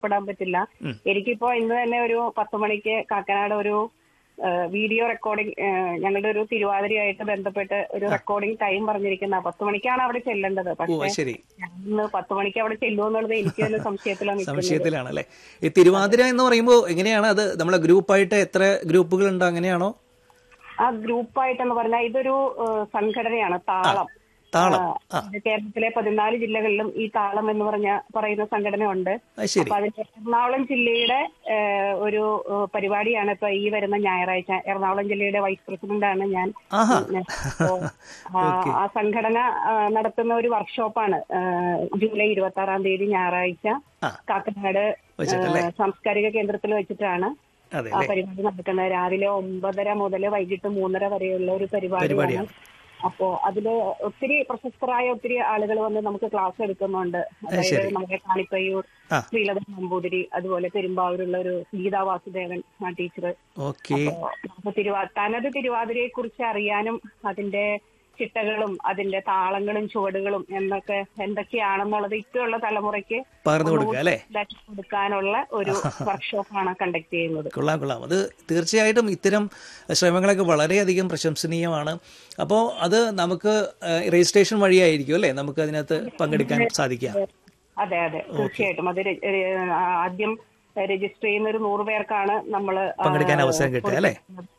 പെടാൻ പറ്റില്ല എനിക്കിപ്പോ ഇന്ന് തന്നെ ഒരു പത്ത് മണിക്ക് കാക്കനാട് ഒരു വീഡിയോ റെക്കോർഡിംഗ് ഞങ്ങളുടെ ഒരു തിരുവാതിരയായിട്ട് ബന്ധപ്പെട്ട് ഒരു റെക്കോർഡിംഗ് ടൈം പറഞ്ഞിരിക്കുന്ന പത്ത് മണിക്കാണ് അവിടെ ചെല്ലേണ്ടത് ഓ പക്ഷേ ശരി ഞാൻ ഇന്ന് പത്ത് മണിക്ക് അവിടെ ചെല്ലുമോ എന്നുള്ളത് എനിക്ക് തന്നെ സംശയത്തിലാണ് നിൽക്കുന്നത് സംശയത്തിലാണ് അല്ലേ ഈ തിരുവാതിര എന്ന് പറയുമ്പോൾ എങ്ങനെയാണ് അത് നമ്മളെ ഗ്രൂപ്പായിട്ട് എത്ര ഗ്രൂപ്പുകൾ ഉണ്ട് അങ്ങനെയാണോ ആ ഗ്രൂപ്പായിട്ടെന്ന് പറഞ്ഞാൽ ഇതൊരു ഏഹ്, സംഘടനയാണ് താളം താളം ആ, ഇത് കേരളത്തിലെ പതിനാല് ജില്ലകളിലും ഈ താളം എന്ന് പറഞ്ഞ പറയുന്ന സംഘടന ഉണ്ട് അത് ശരി അപ്പൊ അതിന്റെ എറണാകുളം ജില്ലയുടെ ഏഹ്, ഒരു ഏഹ്, പരിപാടിയാണ് ഇപ്പൊ ഈ വരുന്ന ഞായറാഴ്ച എറണാകുളം ജില്ലയുടെ വൈസ് പ്രസിഡന്റ് ആണ് ഞാൻ ആഹാ അപ്പോ, ആ, ആ സംഘടന ആ, നടത്തുന്ന ഒരു വർക്ക്ഷോപ്പാണ് ജൂലൈ ഇരുപത്തി ആറാം തീയതി ഞായറാഴ്ച ആ. കാക്കനാട് വെച്ചിട്ടല്ലേ? ഏഹ്, സാംസ്കാരിക കേന്ദ്രത്തിൽ വെച്ചിട്ടാണ് അതെ ആ അല്ലേ പരിപാടി നടക്കുന്നത് രാവിലെ ഒമ്പതര മുതൽ വൈകിട്ട് മൂന്നര വരെയുള്ള ഒരു പരിപാടിയാണ് പരിപാടിയാണ്. അപ്പോ അതില് ഒത്തിരി പ്രശസ്തരായ ഒത്തിരി ആളുകൾ വന്ന് നമുക്ക് ക്ലാസ് എടുക്കുന്നുണ്ട് അതായത് നമ്മുടെ കാണിപ്പയ്യൂർ ആ. ശ്രീലത നമ്പൂതിരി അതുപോലെ പെരുമ്പാവൂരുള്ള ഒരു ഗീതാ വാസുദേവൻ ആ ടീച്ചർ ഓക്കെ അപ്പൊ തിരുവാ തനത് തിരുവാതിരയെ കുറിച്ച് അറിയാനും അതിന്റെ ചിട്ടകളും അതിന്റെ താളങ്ങളും ചുവടുകളും എന്നൊക്കെ എന്തൊക്കെയാണെന്നുള്ളത് ഇപ്പോഴുള്ള തലമുറയ്ക്ക് പകർന്നു കൊടുക്കുക അല്ലേ ഇതാക്കി കൊടുക്കാനുള്ള ഒരു വർക്ക്ഷോപ്പാണ് കണ്ടക്ട് ചെയ്യുന്നത് കൊള്ളാം കൊള്ളാം അത് തീർച്ചയായിട്ടും ഇത്തരം ശ്രമങ്ങളൊക്കെ വളരെയധികം പ്രശംസനീയമാണ് അപ്പോൾ അത് നമുക്ക് ഏഹ്, രജിസ്ട്രേഷൻ വഴിയായിരിക്കും അല്ലേ നമുക്ക് അതിനകത്ത് പങ്കെടുക്കാൻ സാധിക്കുക അതെ അതെ തീർച്ചയായിട്ടും അത് രെ- രെ- ആദ്യം രജിസ്റ്റർ ചെയ്യുന്ന ഒരു നൂറ് പേർക്കാണ് നമ്മൾ പങ്കെടുക്കാൻ അവസരം കിട്ടുക അല്ലേ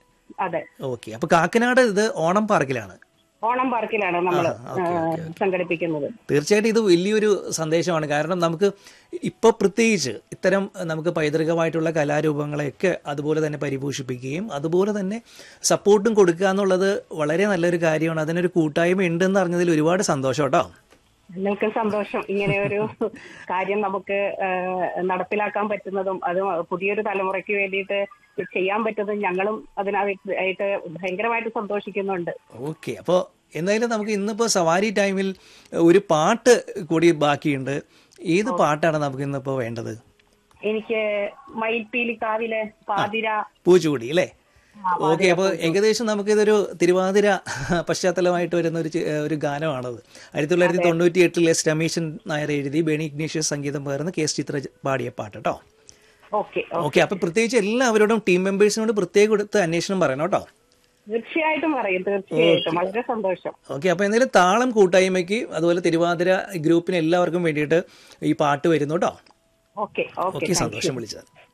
അതെ ഓക്കെ അപ്പൊ കാക്കനാട് ഇത് ഓണം പാർക്കിലാണ് ഓണം പാർക്കിലാണ് നമ്മൾ സംഘടിപ്പിക്കുന്നത് തീർച്ചയായിട്ടും ഇത് വലിയൊരു സന്ദേശമാണ് കാരണം നമുക്ക് ഇപ്പോൾ പ്രത്യേകിച്ച് ഇത്തരം നമുക്ക് പൈതൃകമായിട്ടുള്ള കലാരൂപങ്ങളെയൊക്കെ അതുപോലെ തന്നെ പരിപോഷിപ്പിക്കുകയും അതുപോലെ തന്നെ സപ്പോർട്ടും കൊടുക്കുക എന്നുള്ളത് വളരെ നല്ലൊരു കാര്യമാണ് അതിനൊരു കൂട്ടായ്മ ഉണ്ടെന്ന് അറിഞ്ഞതിൽ ഒരുപാട് സന്തോഷം കേട്ടോ ഞങ്ങൾക്ക് സന്തോഷം ഇങ്ങനെ ഒരു കാര്യം നമുക്ക് ആ, നടപ്പിലാക്കാൻ പറ്റുന്നതും അത് പുതിയൊരു തലമുറയ്ക്ക് വേണ്ടിയിട്ട് ചെയ്യാൻ പറ്റുന്നതും ഞങ്ങളും അതിനായിട്ട് ഭയങ്കരമായിട്ട് സന്തോഷിക്കുന്നുണ്ട് ഓക്കെ അപ്പോൾ എന്തായാലും നമുക്ക് ഇന്നിപ്പോൾ സവാരി ടൈമിൽ ഒരു പാട്ട് കൂടി ബാക്കിയുണ്ട് ഏത് പാട്ടാണ് നമുക്ക് ഇന്നിപ്പോൾ വേണ്ടത് എനിക്ക് മയിൽപ്പീലിക്കാവിലെ പാതിര പൂച്ചുകൂടി അല്ലേ ഓക്കെ അപ്പോൾ ഏകദേശം നമുക്കിതൊരു തിരുവാതിര പശ്ചാത്തലമായിട്ട് വരുന്ന ഒരു ചി- ഒരു ഗാനമാണത് ആയിരത്തി തൊള്ളായിരത്തി തൊണ്ണൂറ്റി എട്ടിലെ സ്റ്റമീഷൻ നായർ എഴുതി ബെനി ഇഗ്നീഷ്യസ് സംഗീതം പകർന്ന് കെ എസ് ചിത്ര പാടിയ പാട്ട് കേട്ടോ ഓക്കെ ഓക്കെ അപ്പോൾ പ്രത്യേകിച്ച് എല്ലാവരോടും ടീം മെമ്പേഴ്സിനോട് പ്രത്യേകം കൊടുത്ത് അന്വേഷണം പറയണം കേട്ടോ തീർച്ചയായിട്ടും പറയും തീർച്ചയായിട്ടും വളരെ സന്തോഷം ഓക്കെ അപ്പോൾ എന്തായാലും താളം കൂട്ടായ്മയ്ക്ക് അതുപോലെ തിരുവാതിര ഗ്രൂപ്പിന് എല്ലാവർക്കും വേണ്ടിയിട്ട് ഈ പാട്ട് വരുന്നു കേട്ടോ ഓക്കെ ഓക്കെ ഓക്കെ സന്തോഷം വിളിച്ചത്